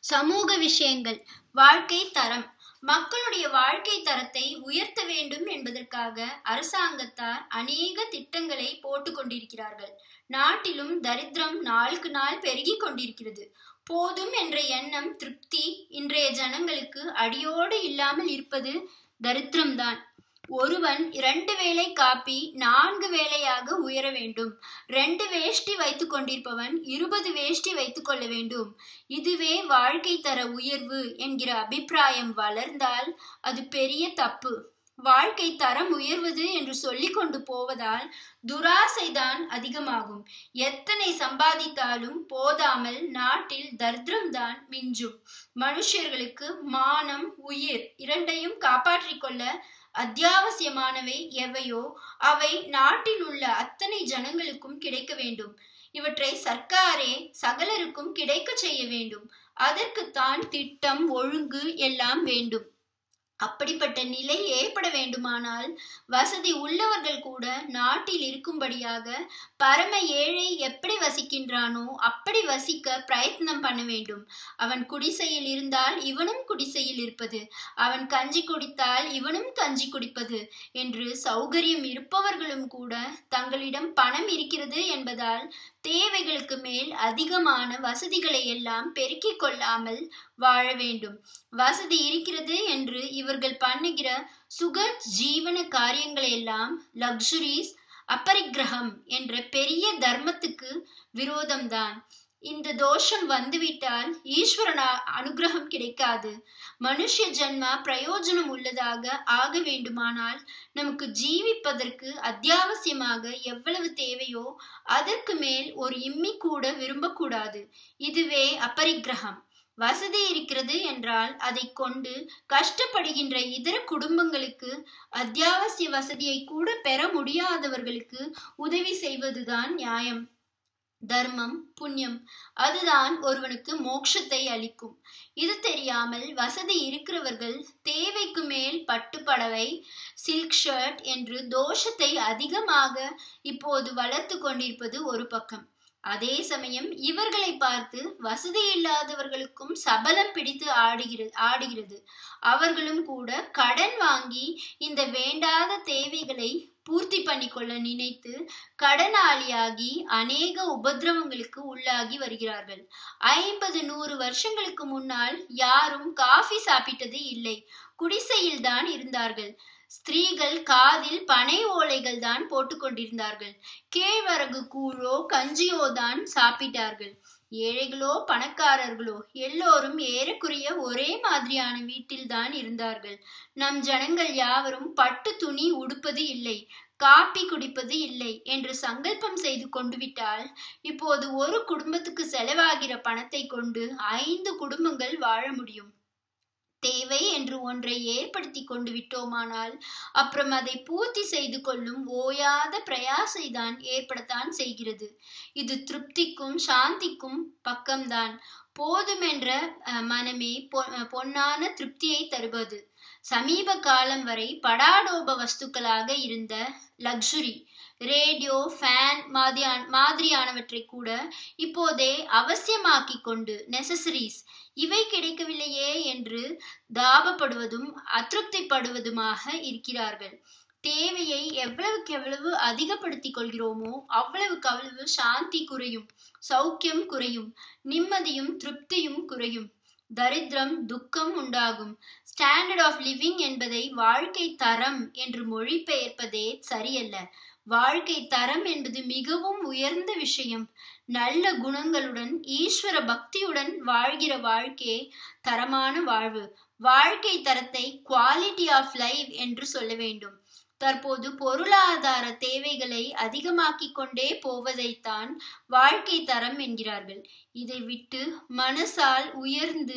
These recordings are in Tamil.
சமூக விஷயங்கள் வாழ்க்கை தரம் மக்களுடைய வாழ்க்கை தரத்தை உயர்த்த வேண்டும் என்பதற்காக அரசாங்கத்தார் அநேக திட்டங்களை போட்டுக் கொண்டிருக்கிறார்கள் நாட்டிலும் தரித்திரம் நாளுக்கு நாள் பெருகிக் கொண்டிருக்கிறது போதும் என்ற எண்ணம் திருப்தி இன்றைய ஜனங்களுக்கு அடியோடு இல்லாமல் இருப்பது தரித்திரம்தான் ஒருவன் இரண்டு வேளை காப்பி நான்கு வேளையாக உயர வேண்டும் ரெண்டு வேஷ்டி வைத்துக் கொண்டிருப்பவன் இருபது வேஷ்டி வைத்துக் கொள்ள வேண்டும் இதுவே வாழ்க்கை தர உயர்வு என்கிற அபிப்பிராயம் வளர்ந்தால் அது பெரிய தப்பு வாழ்க்கை தரம் உயர்வது என்று சொல்லிக் கொண்டு போவதால் துராசைதான் அதிகமாகும் எத்தனை சம்பாதித்தாலும் போதாமல் நாட்டில் தரித்திரம்தான் மிஞ்சும் மனுஷர்களுக்கு மானம் உயிர் இரண்டையும் காப்பாற்றிக் கொள்ள அத்தியாவசியமானவை எவையோ அவை நாட்டில் உள்ள அத்தனை ஜனங்களுக்கும் கிடைக்க வேண்டும் இவற்றை சர்க்காரே சகலருக்கும் கிடைக்க செய்ய வேண்டும் அதற்குத்தான் திட்டம் ஒழுங்கு எல்லாம் வேண்டும் அப்படிப்பட்ட நிலை ஏற்பட வேண்டுமானால் வசதி உள்ளவர்கள் கூட நாட்டில் இருக்கும்படியாக பரம ஏழை எப்படி வசிக்கின்றானோ அப்படி வசிக்க பிரயத்னம் பண்ண வேண்டும் அவன் குடிசையில் இருந்தால் இவனும் குடிசையில் இருப்பது அவன் கஞ்சி குடித்தால் இவனும் கஞ்சி குடிப்பது என்று சௌகரியம் இருப்பவர்களும் கூட தங்களிடம் பணம் இருக்கிறது என்பதால் தேவைகளுக்கு மேல் அதிகமான வசதிகளை எல்லாம் பெருக்கிக் கொள்ளாமல் வாழ வேண்டும் வசதி இருக்கிறது என்று இவர்கள் பண்ணுகிற சுக ஜீவன காரியங்களை எல்லாம் லக்ஸுரிஸ் அபரிக்கிரகம் என்ற பெரிய தர்மத்துக்கு விரோதம்தான் இந்த தோஷம் வந்துவிட்டால் ஈஸ்வரன அனுகிரகம் கிடைக்காது மனுஷ ஜன்மா பிரயோஜனம் உள்ளதாக ஆக வேண்டுமானால் நமக்கு ஜீவிப்பதற்கு அத்தியாவசியமாக எவ்வளவு தேவையோ அதற்கு மேல் ஒரு இம்மி கூட விரும்பக்கூடாது இதுவே அபரிக்கிரகம் வசதி இருக்கிறது என்றால் அதை கொண்டு கஷ்டப்படுகின்ற இதர குடும்பங்களுக்கு அத்தியாவசிய வசதியை கூட பெற முடியாதவர்களுக்கு உதவி செய்வதுதான் நியாயம் தர்மம் புண்ணியம் அதுதான் ஒருவனுக்கு மோட்சத்தை அளிக்கும் இது தெரியாமல் வசதி இருக்கிறவர்கள் தேவைக்கு மேல் பட்டுப்படவை சில்க் ஷர்ட் என்று தோஷத்தை அதிகமாக இப்போது வளர்த்து கொண்டிருப்பது ஒரு பக்கம் அதே சமயம் இவர்களை பார்த்து வசதி இல்லாதவர்களுக்கும் சபலம் பிடித்து ஆடுகிறது ஆடுகிறது அவர்களும் கூட கடன் வாங்கி இந்த வேண்டாத தேவைகளை பூர்த்தி பண்ணிக்கொள்ள நினைத்து கடனாளியாகி அநேக உபதிரவங்களுக்கு உள்ளாகி வருகிறார்கள் ஐம்பது நூறு வருஷங்களுக்கு முன்னால் யாரும் காஃபி சாப்பிட்டது இல்லை குடிசையில் தான் இருந்தார்கள் ஸ்திரீகள் காதில் பனை ஓலைகள் தான் போட்டுக்கொண்டிருந்தார்கள் கேழ்வரகு கூழோ கஞ்சியோ தான் சாப்பிட்டார்கள் ஏழைகளோ பணக்காரர்களோ எல்லோரும் ஏறக்குறைய ஒரே மாதிரியான வீட்டில் தான் இருந்தார்கள் நம் ஜனங்கள் யாவரும் பட்டு துணி உடுப்பது இல்லை காப்பி குடிப்பது இல்லை என்று சங்கல்பம் செய்து கொண்டு விட்டால் இப்போது ஒரு குடும்பத்துக்கு செலவாகிற பணத்தை கொண்டு ஐந்து குடும்பங்கள் வாழ முடியும் தேவை என்று ஒன்றை ஏற்படுத்தி கொண்டு விட்டோமானால் அப்புறம் அதை பூர்த்தி செய்து கொள்ளும் ஓயாத பிரயாசை தான் ஏற்படத்தான் செய்கிறது இது திருப்திக்கும் சாந்திக்கும் பக்கம்தான் போதுமென்ற மனமே பொன்னான திருப்தியை தருவது சமீப காலம் வரை படாடோப வஸ்துக்களாக இருந்த லக்ஸுரி ரேடியோ ஃபேன் மாதிரியான மாதிரியானவற்றை கூட இப்போதே அவசியமாக்கி கொண்டு நெசசரிஸ் இவை கிடைக்கவில்லையே என்று தாபப்படுவதும் அதிருப்திப்படுவதுமாக இருக்கிறார்கள் தேவையை எவ்வளவுக்கு எவ்வளவு அதிகப்படுத்தி கொள்கிறோமோ அவ்வளவுக்கு அவ்வளவு சாந்தி குறையும் சௌக்கியம் குறையும் நிம்மதியும் திருப்தியும் குறையும் தரித்திரம் துக்கம் உண்டாகும் ஸ்டாண்டர்ட் ஆஃப் லிவிங் என்பதை வாழ்க்கை தரம் என்று மொழிபெயர்ப்பதே சரியல்ல வாழ்க்கை தரம் என்பது மிகவும் உயர்ந்த விஷயம் நல்ல குணங்களுடன் ஈஸ்வர பக்தியுடன் வாழ்கிற வாழ்க்கையே தரமான வாழ்வு வாழ்க்கை தரத்தை குவாலிட்டி ஆஃப் லைஃப் என்று சொல்ல வேண்டும் தற்போது பொருளாதார தேவைகளை அதிகமாக்கி கொண்டே போவதைத்தான் வாழ்க்கை தரம் என்கிறார்கள் இதை விட்டு மனசால் உயர்ந்து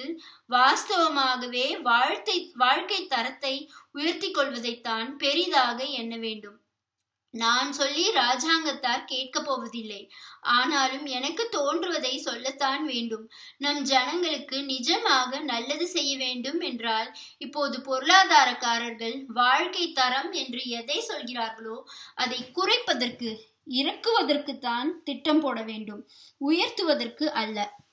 வாஸ்தவமாகவே வாழ்த்தை வாழ்க்கை தரத்தை உயர்த்தி கொள்வதைத்தான் பெரிதாக எண்ண வேண்டும் நான் சொல்லி ராஜாங்கத்தார் கேட்கப் போவதில்லை ஆனாலும் எனக்கு தோன்றுவதை சொல்லத்தான் வேண்டும் நம் ஜனங்களுக்கு நிஜமாக நல்லது செய்ய வேண்டும் என்றால் இப்போது பொருளாதாரக்காரர்கள் வாழ்க்கை தரம் என்று எதை சொல்கிறார்களோ அதை குறைப்பதற்கு இறக்குவதற்குத்தான் திட்டம் போட வேண்டும் உயர்த்துவதற்கு அல்ல